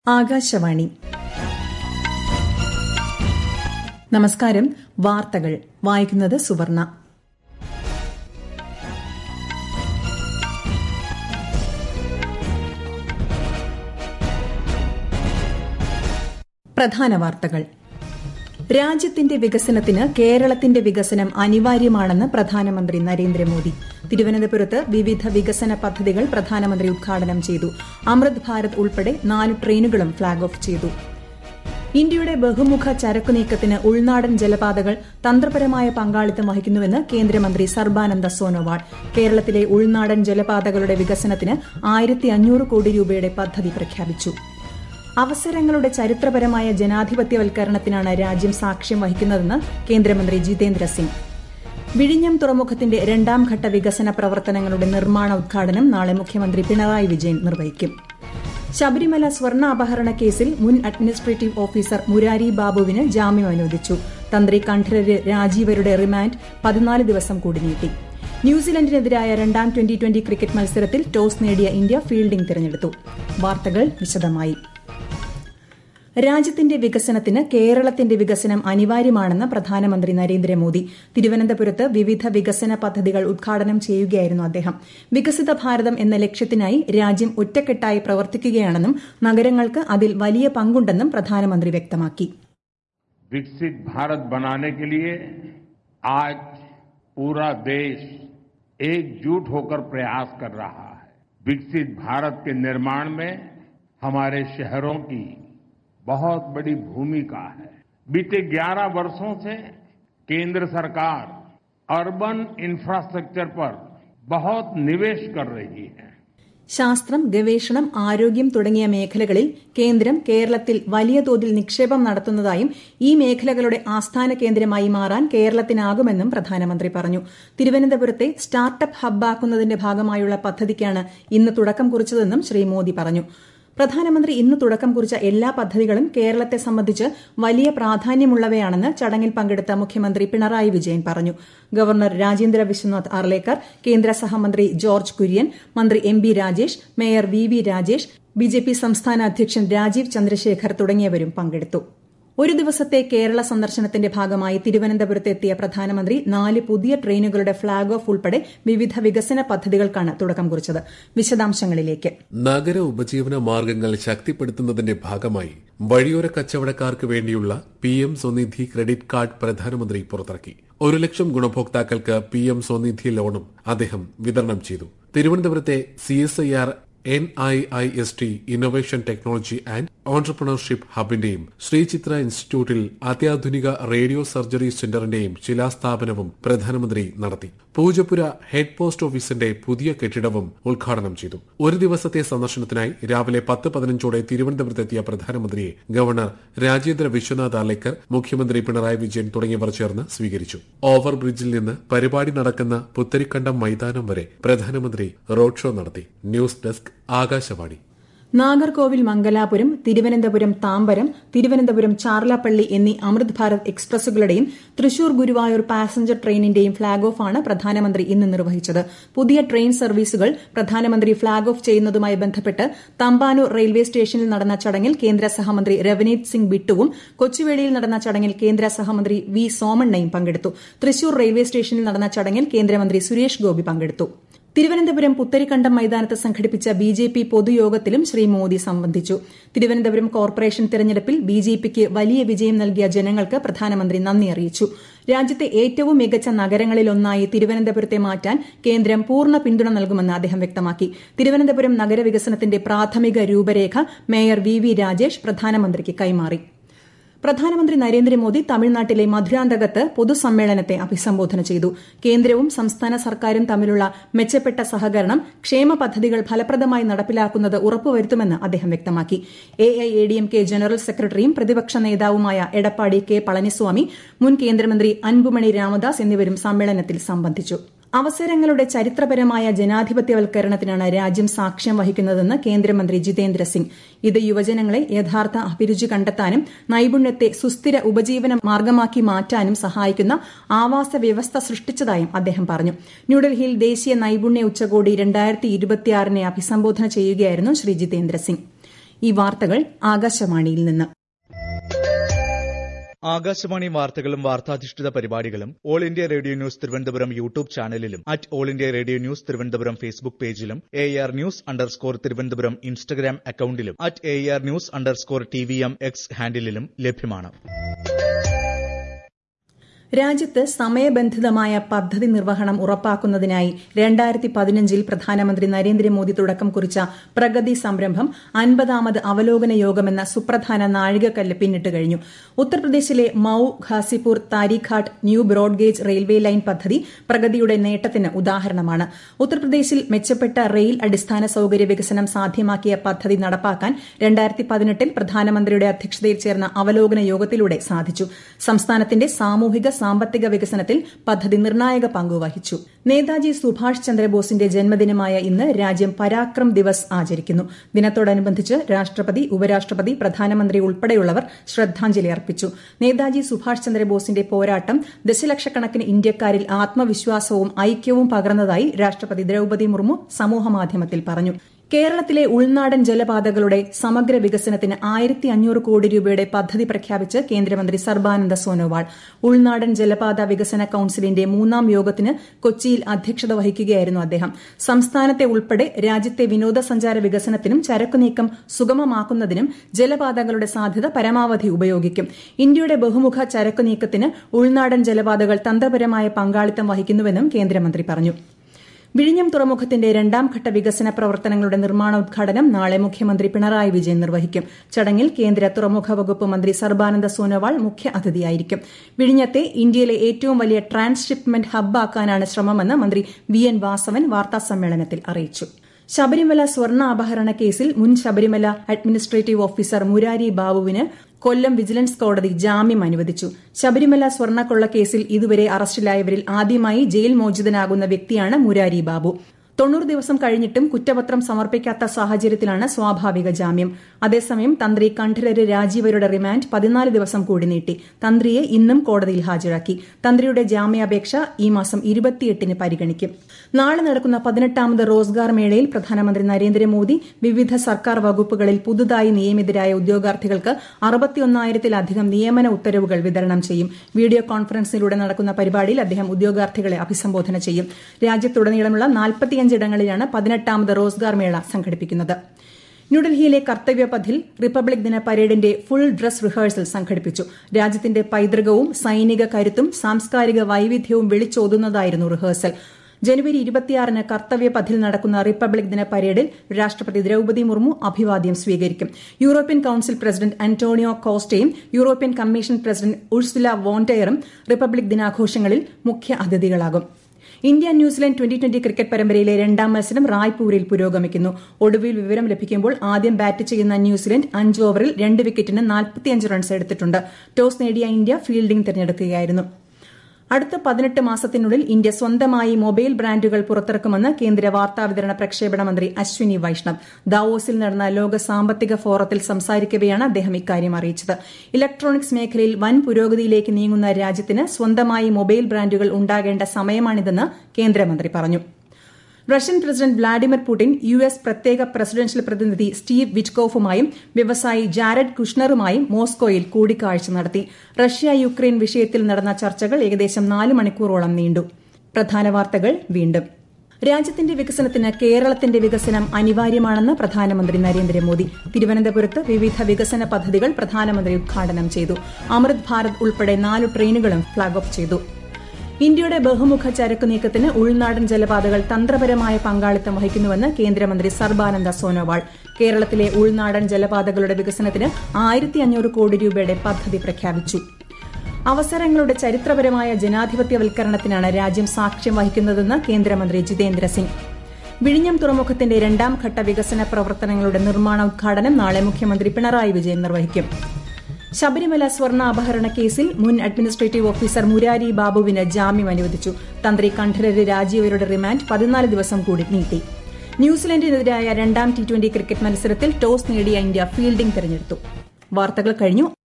ആകാശവാണി നമസ്കാരം വാർത്തകൾ വായിക്കുന്നത് സുവർണ പ്രധാന വാർത്തകൾ രാജ്യത്തിന്റെ വികസനത്തിന് കേരളത്തിന്റെ വികസനം അനിവാര്യമാണെന്ന് പ്രധാനമന്ത്രി നരേന്ദ്രമോദി തിരുവനന്തപുരത്ത് വിവിധ വികസന പദ്ധതികൾ പ്രധാനമന്ത്രി ഉദ്ഘാടനം ചെയ്തു അമൃത് ഭാരത് ഉൾപ്പെടെ നാല് ട്രെയിനുകളും ഫ്ളാഗ് ഓഫ് ചെയ്തു ഇന്ത്യയുടെ ബഹുമുഖ ചരക്കു നീക്കത്തിന് ഉൾനാടൻ ജലപാതകൾ തന്ത്രപരമായ പങ്കാളിത്തം വഹിക്കുന്നുവെന്ന് കേന്ദ്രമന്ത്രി സർബാനന്ദ സോനോവാൾ കേരളത്തിലെ ഉൾനാടൻ ജലപാതകളുടെ വികസനത്തിന് ആയിരത്തി അഞ്ഞൂറ് കോടി രൂപയുടെ പദ്ധതി പ്രഖ്യാപിച്ചു അവസരങ്ങളുടെ ചരിത്രപരമായ ജനാധിപത്യവൽക്കരണത്തിനാണ് രാജ്യം സാക്ഷ്യം വഹിക്കുന്നതെന്ന് കേന്ദ്രമന്ത്രി ജിതേന്ദ്ര സിംഗ് വിഴിഞ്ഞം തുറമുഖത്തിന്റെ രണ്ടാം ഘട്ട വികസന പ്രവർത്തനങ്ങളുടെ നിർമ്മാണ ഉദ്ഘാടനം നാളെ മുഖ്യമന്ത്രി പിണറായി വിജയൻ നിർവഹിക്കും ശബരിമല സ്വർണ്ണ അപഹരണ കേസിൽ മുൻ അഡ്മിനിസ്ട്രേറ്റീവ് ഓഫീസർ മുരാരി ബാബുവിന് ജാമ്യം അനുവദിച്ചു തന്ത്രി കണ്ഠരര് രാജീവരുടെ റിമാൻഡ് പതിനാല് ദിവസം കൂടി നീട്ടി ന്യൂസിലൻഡിനെതിരായ രണ്ടാം ട്വന്റി ട്വന്റി ക്രിക്കറ്റ് മത്സരത്തിൽ ടോസ് നേടിയ ഇന്ത്യ ഫീൽഡിംഗ് തിരഞ്ഞെടുത്തു വാർത്തകൾ വിശദമായി രാജ്യത്തിന്റെ വികസനത്തിന് കേരളത്തിന്റെ വികസനം അനിവാര്യമാണെന്ന് പ്രധാനമന്ത്രി നരേന്ദ്രമോദി തിരുവനന്തപുരത്ത് വിവിധ വികസന പദ്ധതികൾ ഉദ്ഘാടനം ചെയ്യുകയായിരുന്നു അദ്ദേഹം വികസിത ഭാരതം എന്ന ലക്ഷ്യത്തിനായി രാജ്യം ഒറ്റക്കെട്ടായി പ്രവർത്തിക്കുകയാണെന്നും നഗരങ്ങൾക്ക് അതിൽ വലിയ പങ്കുണ്ടെന്നും പ്രധാനമന്ത്രി വ്യക്തമാക്കി विकसित भारत बनाने के लिए आज पूरा देश एकजुट होकर प्रयास कर रहा है विकसित भारत के निर्माण में हमारे शहरों की बहुत बड़ी भूमिका है बीते 11 वर्षों से केंद्र सरकार अर्बन इंफ्रास्ट्रक्चर पर बहुत निवेश कर रही है ശാസ്ത്രം ഗവേഷണം ആരോഗ്യം തുടങ്ങിയ മേഖലകളിൽ കേന്ദ്രം കേരളത്തിൽ വലിയ തോതിൽ നിക്ഷേപം നടത്തുന്നതായും ഈ മേഖലകളുടെ ആസ്ഥാന കേന്ദ്രമായി മാറാൻ കേരളത്തിനാകുമെന്നും പ്രധാനമന്ത്രി പറഞ്ഞു തിരുവനന്തപുരത്തെ സ്റ്റാർട്ടപ്പ് ഹബ്ബാക്കുന്നതിന്റെ ഭാഗമായുള്ള പദ്ധതിക്കാണ് ഇന്ന് തുടക്കം കുറിച്ചതെന്നും ശ്രീ മോദി പറഞ്ഞു പ്രധാനമന്ത്രി ഇന്ന് തുടക്കം കുറിച്ച എല്ലാ പദ്ധതികളും കേരളത്തെ സംബന്ധിച്ച് വലിയ പ്രാധാന്യമുള്ളവയാണെന്ന് ചടങ്ങിൽ പങ്കെടുത്ത മുഖ്യമന്ത്രി പിണറായി വിജയൻ പറഞ്ഞു ഗവർണർ രാജേന്ദ്ര വിശ്വനാഥ് അർലേക്കർ കേന്ദ്ര സഹമന്ത്രി ജോർജ് കുര്യൻ മന്ത്രി M B Rajesh mayor V V Rajesh BJP സംസ്ഥാന അധ്യക്ഷൻ രാജീവ് ചന്ദ്രശേഖർ തുടങ്ങിയവരും പങ്കെടുത്തു ഒരു ദിവസത്തെ കേരള സന്ദർശനത്തിന്റെ ഭാഗമായി തിരുവനന്തപുരത്ത് എത്തിയ പ്രധാനമന്ത്രി നാല് പുതിയ ട്രെയിനുകളുടെ ഫ്ളാഗ് ഓഫ് ഉൾപ്പെടെ വിവിധ വികസന പദ്ധതികൾക്കാണ് തുടക്കം കുറിച്ചത് വിശദാംശങ്ങളിലേക്ക് നഗര ഉപജീവന മാർഗങ്ങൾ ശക്തിപ്പെടുത്തുന്നതിന്റെ ഭാഗമായി വഴിയോര കച്ചവടക്കാർക്ക് വേണ്ടിയുള്ള P M Svanidhi credit card പ്രധാനമന്ത്രി പുറത്തിറക്കി ഒരു ലക്ഷം ഗുണഭോക്താക്കൾക്ക് പി എം സ്വനിധി ലോണും അദ്ദേഹം വിതരണം ചെയ്തു തിരുവനന്തപുരത്തെ C S I R N I I S T innovation technology and entrepreneurship ഹബിന്റെയും ശ്രീചിത്ര ഇൻസ്റ്റിറ്റ്യൂട്ടിൽ അത്യാധുനിക റേഡിയോ സർജറി സെന്ററിന്റെയും ശിലാസ്ഥാപനവും പ്രധാനമന്ത്രി നടത്തി പൂജപ്പുര ഹെഡ് പോസ്റ്റ് ഓഫീസിന്റെ പുതിയ കെട്ടിടവും ഉദ്ഘാടനം ചെയ്തു ഒരു ദിവസത്തെ സന്ദർശനത്തിനായി രാവിലെ പത്ത് പതിനഞ്ചോടെ തിരുവനന്തപുരത്തെത്തിയ പ്രധാനമന്ത്രിയെ ഗവർണർ രാജേന്ദ്ര വിശ്വനാഥ് അർലേക്കർ മുഖ്യമന്ത്രി പിണറായി വിജയൻ തുടങ്ങിയവർ ചേർന്ന് സ്വീകരിച്ചു ഓവർ ബ്രിഡ്ജിൽ നിന്ന് പരിപാടി നടക്കുന്ന പുത്തരിക്കണ്ടം മൈതാനം വരെ പ്രധാനമന്ത്രി റോഡ് ഷോ നടത്തി ന്യൂസ് ഡെസ്ക് ആകാശവാണി നാഗർകോവിൽ മംഗലാപുരം തിരുവനന്തപുരം താമ്പരം തിരുവനന്തപുരം ചാർലാപ്പള്ളി എന്നീ അമൃത് ഭാരത് എക്സ്പ്രസുകളുടെയും തൃശൂർ ഗുരുവായൂർ പാസഞ്ചർ ട്രെയിനിന്റെയും ഫ്ളാഗ് ഓഫ് ആണ് പ്രധാനമന്ത്രി ഇന്ന് നിർവഹിച്ചത് പുതിയ ട്രെയിൻ സർവീസുകൾ പ്രധാനമന്ത്രി ഫ്ളാഗ് ഓഫ് ചെയ്യുന്നതുമായി ബന്ധപ്പെട്ട് തമ്പാനൂർ റെയിൽവേ സ്റ്റേഷനിൽ നടന്ന ചടങ്ങിൽ കേന്ദ്ര സഹമന്ത്രി രവനീത് സിംഗ് ബിട്ടുവും കൊച്ചുവേളിയിൽ നടന്ന ചടങ്ങിൽ കേന്ദ്ര സഹമന്ത്രി വി സോമണ്ണയും പങ്കെടുത്തു തൃശൂർ റെയിൽവേ സ്റ്റേഷനിൽ നടന്ന ചടങ്ങിൽ കേന്ദ്രമന്ത്രി സുരേഷ് ഗോപി പങ്കെടുത്തു തിരുവനന്തപുരം പുത്തരിക്കണ്ടം മൈതാനത്ത് സംഘടിപ്പിച്ച ബി ജെ പി പൊതുയോഗത്തിലും ശ്രീ മോദി സംബന്ധിച്ചു തിരുവനന്തപുരം കോർപ്പറേഷൻ തെരഞ്ഞെടുപ്പിൽ ബി ജെ പിക്ക് വലിയ വിജയം നൽകിയ ജനങ്ങൾക്ക് പ്രധാനമന്ത്രി നന്ദി അറിയിച്ചു രാജ്യത്തെ ഏറ്റവും മികച്ച നഗരങ്ങളിലൊന്നായി തിരുവനന്തപുരത്തെ മാറ്റാൻ കേന്ദ്രം പൂർണ്ണ പിന്തുണ നൽകുമെന്ന് അദ്ദേഹം വ്യക്തമാക്കി തിരുവനന്തപുരം നഗരവികസനത്തിന്റെ പ്രാഥമിക രൂപരേഖ മേയർ വി വി രാജേഷ് പ്രധാനമന്ത്രിക്ക് കൈമാറി പ്രധാനമന്ത്രി നരേന്ദ്രമോദി തമിഴ്നാട്ടിലെ മധുരാന്തകത്ത് പൊതുസമ്മേളനത്തെ അഭിസംബോധന ചെയ്തു കേന്ദ്രവും സംസ്ഥാന സർക്കാരും തമ്മിലുള്ള മെച്ചപ്പെട്ട സഹകരണം ക്ഷേമ പദ്ധതികൾ ഫലപ്രദമായി നടപ്പിലാക്കുന്നത് ഉറപ്പുവരുത്തുമെന്ന് അദ്ദേഹം വ്യക്തമാക്കി A I A D M K general സെക്രട്ടറിയും പ്രതിപക്ഷ നേതാവുമായ എടപ്പാടി കെ പളനിസ്വാമി മുൻ കേന്ദ്രമന്ത്രി അൻബുമണി രാമദാസ് എന്നിവരും സമ്മേളനത്തിൽ സംബന്ധിച്ചു അവസരങ്ങളുടെ ചരിത്രപരമായ ജനാധിപത്യവൽക്കരണത്തിനാണ് രാജ്യം സാക്ഷ്യം വഹിക്കുന്നതെന്ന് കേന്ദ്രമന്ത്രി ജിതേന്ദ്ര സിംഗ് ഇത് യുവജനങ്ങളെ യഥാർത്ഥ അഭിരുചി കണ്ടെത്താനും നൈപുണ്യത്തെ സുസ്ഥിര ഉപജീവന മാർഗമാക്കി മാറ്റാനും സഹായിക്കുന്ന ആവാസ വ്യവസ്ഥ സൃഷ്ടിച്ചതായും അദ്ദേഹം പറഞ്ഞു ന്യൂഡൽഹിയിൽ ദേശീയ നൈപുണ്യ ഉച്ചകോടി രണ്ടായിരത്തി ഇരുപത്തിയാറിനെ അഭിസംബോധന ചെയ്യുകയായിരുന്നു ശ്രീ ജിതേന്ദ്ര സിംഗ് ഈ വാർത്തകൾ ആകാശവാണിയിൽ നിന്ന് ആകാശവാണി വാർത്തകളും വാർത്താധിഷ്ഠിത പരിപാടികളും All India Radio News Thiruvananthapuram YouTube ചാനലിലും at All India Radio News Thiruvananthapuram Facebook പേജിലും A R News underscore Thiruvananthapuram Instagram അക്കൌണ്ടിലും at A R News underscore T V M X ഹാൻഡിലും ലഭ്യമാണ് രാജ്യത്ത് സമയബന്ധിതമായ പദ്ധതി നിർവഹണം ഉറപ്പാക്കുന്നതിനായി രണ്ടായിരത്തി പതിനഞ്ചിൽ പ്രധാനമന്ത്രി നരേന്ദ്രമോദി തുടക്കം കുറിച്ച പ്രഗതി സംരംഭം അൻപതാമത് അവലോകന യോഗമെന്ന സുപ്രധാന നാഴികക്കല്ല് പിന്നിട്ട് കഴിഞ്ഞു ഉത്തർപ്രദേശിലെ Mau Ghazipur Tarighat new broad gauge railway line പദ്ധതി പ്രഗതിയുടെ നേട്ടത്തിന് ഉദാഹരണമാണ് ഉത്തർപ്രദേശിൽ മെച്ചപ്പെട്ട റെയിൽ അടിസ്ഥാന സൌകര്യ വികസനം സാധ്യമാക്കിയ പദ്ധതി നടപ്പാക്കാൻ രണ്ടായിരത്തി പതിനെട്ടിൽ പ്രധാനമന്ത്രിയുടെ അധ്യക്ഷതയിൽ ചേർന്ന അവലോകന യോഗത്തിലൂടെ സാധിച്ചു സംസ്ഥാനത്തിന്റെ സാമൂഹിക സാമ്പത്തിക വികസനത്തിൽ പദ്ധതി നിർണായക പങ്കുവഹിച്ചു നേതാജി സുഭാഷ് ചന്ദ്രബോസിന്റെ ജന്മദിനമായ ഇന്ന് രാജ്യം പരാക്രം ദിവസ് ആചരിക്കുന്നു ദിനത്തോടനുബന്ധിച്ച് രാഷ്ട്രപതി ഉപരാഷ്ട്രപതി പ്രധാനമന്ത്രി ഉൾപ്പെടെയുള്ളവർ ശ്രദ്ധാഞ്ജലി അർപ്പിച്ചു നേതാജി സുഭാഷ് ചന്ദ്രബോസിന്റെ പോരാട്ടം ദശലക്ഷക്കണക്കിന് ഇന്ത്യക്കാരിൽ ആത്മവിശ്വാസവും ഐക്യവും പകർന്നതായി രാഷ്ട്രപതി ദ്രൌപദി മുർമു സമൂഹമാധ്യമത്തിൽ പറഞ്ഞു കേരളത്തിലെ ഉൾനാടൻ ജലപാതകളുടെ സമഗ്ര വികസനത്തിന് ആയിരത്തി അഞ്ഞൂറ് കോടി രൂപയുടെ പദ്ധതി പ്രഖ്യാപിച്ച് കേന്ദ്രമന്ത്രി സർബാനന്ദ സോനോവാൾ ഉൾനാടൻ ജലപാത വികസന കൌൺസിലിന്റെ മൂന്നാം യോഗത്തിന് കൊച്ചിയിൽ അധ്യക്ഷത വഹിക്കുകയായിരുന്നു അദ്ദേഹം സംസ്ഥാനത്തെ ഉൾപ്പെടെ രാജ്യത്തെ വിനോദസഞ്ചാര വികസനത്തിനും ചരക്കുനീക്കം സുഗമമാക്കുന്നതിനും ജലപാതകളുടെ സാധ്യത പരമാവധി ഉപയോഗിക്കും ഇന്ത്യയുടെ ബഹുമുഖ ചരക്കുനീക്കത്തിന് ഉൾനാടൻ ജലപാതകൾ തന്ത്രപരമായ പങ്കാളിത്തം വഹിക്കുന്നുവെന്നും കേന്ദ്രമന്ത്രി പറഞ്ഞു വിഴിഞ്ഞം തുറമുഖത്തിന്റെ രണ്ടാംഘട്ട വികസന പ്രവർത്തനങ്ങളുടെ നിർമ്മാണോദ്ഘാടനം നാളെ മുഖ്യമന്ത്രി പിണറായി വിജയൻ നിർവഹിക്കും ചടങ്ങിൽ കേന്ദ്ര തുറമുഖ വകുപ്പ് മന്ത്രി സർബാനന്ദ സോനോവാൾ മുഖ്യ അതിഥിയായിരിക്കും വിഴിഞ്ഞത്തെ ഇന്ത്യയിലെ ഏറ്റവും വലിയ ട്രാൻസ്ഷിപ്മെന്റ് ഹബ്ബാക്കാനാണ് ശ്രമമെന്ന് മന്ത്രി വി എൻ വാസവൻ വാർത്താസമ്മേളനത്തിൽ അറിയിച്ചു ശബരിമല സ്വർണ്ണ അപഹരണ കേസിൽ മുൻ ശബരിമല അഡ്മിനിസ്ട്രേറ്റീവ് ഓഫീസർ മുരാരി ബാബുവിന് കൊല്ലം വിജിലൻസ് കോടതി ജാമ്യം അനുവദിച്ചു ശബരിമല സ്വർണ്ണക്കൊള്ള കേസിൽ ഇതുവരെ അറസ്റ്റിലായവരിൽ ആദ്യമായി ജയിൽ മോചിതനാകുന്ന വ്യക്തിയാണ് മുരാരി ബാബു തൊണ്ണൂറ് ദിവസം കഴിഞ്ഞിട്ടും കുറ്റപത്രം സമർപ്പിക്കാത്ത സാഹചര്യത്തിലാണ് സ്വാഭാവിക ജാമ്യം അതേസമയം തന്ത്രി കണ്ഠരര് രാജീവരുടെ റിമാൻഡ് പതിനാല് ദിവസം കൂടി നീട്ടി തന്ത്രിയെ ഇന്നും കോടതിയിൽ ഹാജരാക്കി തന്ത്രിയുടെ ജാമ്യാപേക്ഷ ഈ മാസം ഇരുപത്തിയെട്ടിന് പരിഗണിക്കും നാളെ നടക്കുന്ന പതിനെട്ടാമത് റോസ്ഗാർ മേളയിൽ പ്രധാനമന്ത്രി നരേന്ദ്രമോദി വിവിധ സർക്കാർ വകുപ്പുകളിൽ പുതുതായി നിയമിതരായ ഉദ്യോഗാർത്ഥികൾക്ക് അറുപത്തിയൊന്നായിരത്തിലധികം നിയമന ഉത്തരവുകൾ വിതരണം ചെയ്യും വീഡിയോ കോൺഫറൻസിലൂടെ നടക്കുന്ന പരിപാടിയിൽ അദ്ദേഹം ഉദ്യോഗാർത്ഥികളെ അഭിസംബോധന ചെയ്യും രാജ്യത്തുടനീളമുള്ള നാൽപ്പത്തിയഞ്ചിടങ്ങളിലാണ് പതിനെട്ടാമത് റോസ്ഗാർ മേള സംഘടിപ്പിക്കുന്നത് ന്യൂഡൽഹിയിലെ കർത്തവ്യപഥിൽ റിപ്പബ്ലിക് ദിന പരേഡിന്റെ ഫുൾ ഡ്രസ് റിഹേഴ്സൽ സംഘടിപ്പിച്ചു രാജ്യത്തിന്റെ പൈതൃകവും സൈനിക കരുത്തും സാംസ്കാരിക വൈവിധ്യവും വിളിച്ചോതുന്നതായിരുന്നു റിഹേഴ്സൽ ജനുവരി ഇരുപത്തിയാറിന് കർത്തവ്യപഥിൽ നടക്കുന്ന റിപ്പബ്ലിക് ദിന പരേഡിൽ രാഷ്ട്രപതി ദ്രൌപദി മുർമു അഭിവാദ്യം സ്വീകരിക്കും യൂറോപ്യൻ കൌൺസിൽ പ്രസിഡന്റ് അന്റോണിയോ കോസ്റ്റയും യൂറോപ്യൻ കമ്മീഷൻ പ്രസിഡന്റ് ഉഴ്സുല വോണ്ടയറും റിപ്പബ്ലിക് ദിനാഘോഷങ്ങളിൽ മുഖ്യ അതിഥികളാകും India New Zealand twenty twenty cricket പരമ്പരയിലെ രണ്ടാം മത്സരം റായ്പൂരിൽ പുരോഗമിക്കുന്നു ഒടുവിൽ വിവരം ലഭിക്കുമ്പോൾ ആദ്യം ബാറ്റ് ചെയ്യുന്ന ന്യൂസിലൻഡ് അഞ്ച് ഓവറിൽ രണ്ട് വിക്കറ്റിന് നാൽപ്പത്തിയഞ്ച് റൺസ് എടുത്തിട്ടുണ്ട് ടോസ് നേടിയ ഇന്ത്യ ഫീൽഡിംഗ് തിരഞ്ഞെടുക്കുകയായിരുന്നു അടുത്ത പതിനെട്ട് മാസത്തിനുള്ളിൽ ഇന്ത്യ സ്വന്തമായി മൊബൈൽ ബ്രാൻഡുകൾ പുറത്തിറക്കുമെന്ന് കേന്ദ്ര വാർത്താവിതരണ പ്രക്ഷേപണ മന്ത്രി അശ്വിനി വൈഷ്ണവ് ദാവോസിൽ നടന്ന ലോക സാമ്പത്തിക ഫോറത്തിൽ സംസാരിക്കവെയാണ് അദ്ദേഹം ഇക്കാര്യം അറിയിച്ചത് ഇലക്ട്രോണിക്സ് മേഖലയിൽ വൻ പുരോഗതിയിലേക്ക് നീങ്ങുന്ന രാജ്യത്തിന് സ്വന്തമായി മൊബൈൽ ബ്രാൻഡുകൾ ഉണ്ടാകേണ്ട സമയമാണിതെന്ന് കേന്ദ്രമന്ത്രി പറഞ്ഞു Russian President Vladimir Putin U S പ്രത്യേക പ്രസിഡൻഷ്യൽ പ്രതിനിധി സ്റ്റീവ് വിറ്റ്കോഫുമായും വ്യവസായി ജാരഡ് കുഷ്ണറുമായും മോസ്കോയിൽ കൂടിക്കാഴ്ച നടത്തി റഷ്യ യുക്രൈൻ വിഷയത്തിൽ നടന്ന ചർച്ചകൾ ഏകദേശം നാല് മണിക്കൂറോളം നീണ്ടു പ്രധാന വാർത്തകൾ വീണ്ടും രാജ്യത്തിന്റെ വികസനത്തിന് കേരളത്തിന്റെ വികസനം അനിവാര്യമാണെന്ന് പ്രധാനമന്ത്രി നരേന്ദ്രമോദി തിരുവനന്തപുരത്ത് വിവിധ വികസന പദ്ധതികൾ പ്രധാനമന്ത്രി ഉദ്ഘാടനം ചെയ്തു അമൃത് ഭാരത് ഉൾപ്പെടെ നാല് ട്രെയിനുകളും ഫ്ളാഗ് ഓഫ് ചെയ്തു ഇന്ത്യയുടെ ബഹുമുഖ ചരക്ക് നീക്കത്തിന് ഉൾനാടൻ ജലപാതകൾ തന്ത്രപരമായ പങ്കാളിത്തം വഹിക്കുന്നുവെന്ന് കേന്ദ്രമന്ത്രി സർബാനന്ദ സോനോവാൾ കേരളത്തിലെ ഉൾനാടൻ ജലപാതകളുടെ വികസനത്തിന് ആയിരത്തി അഞ്ഞൂറ് കോടി രൂപയുടെ പദ്ധതി പ്രഖ്യാപിച്ചു അവസരങ്ങളുടെ ചരിത്രപരമായ ജനാധിപത്യവൽക്കരണത്തിനാണ് രാജ്യം സാക്ഷ്യം വഹിക്കുന്നതെന്ന് കേന്ദ്രമന്ത്രി ജിതേന്ദ്ര സിംഗ് വിഴിഞ്ഞം തുറമുഖത്തിന്റെ രണ്ടാം ഘട്ട വികസന പ്രവർത്തനങ്ങളുടെ നിർമ്മാണോദ്ഘാടനം നാളെ മുഖ്യമന്ത്രി പിണറായി വിജയൻ നിർവഹിക്കും ശബരിമല സ്വർണ്ണ അപഹരണ കേസിൽ മുൻ അഡ്മിനിസ്ട്രേറ്റീവ് ഓഫീസർ മുരാരി ബാബുവിന് ജാമ്യം അനുവദിച്ചു തന്ത്രി കണ്ഠരര് രാജീവരുടെ റിമാൻഡ് പതിനാല് ദിവസം കൂടി നീട്ടി ന്യൂസിലൻഡിനെതിരായ രണ്ടാം ടി ട്വന്റി ക്രിക്കറ്റ് മത്സരത്തിൽ ടോസ് നേടിയ ഇന്ത്യ ഫീൽഡിംഗ് തെരഞ്ഞെടുത്തു വാർത്തകൾ കഴിഞ്ഞു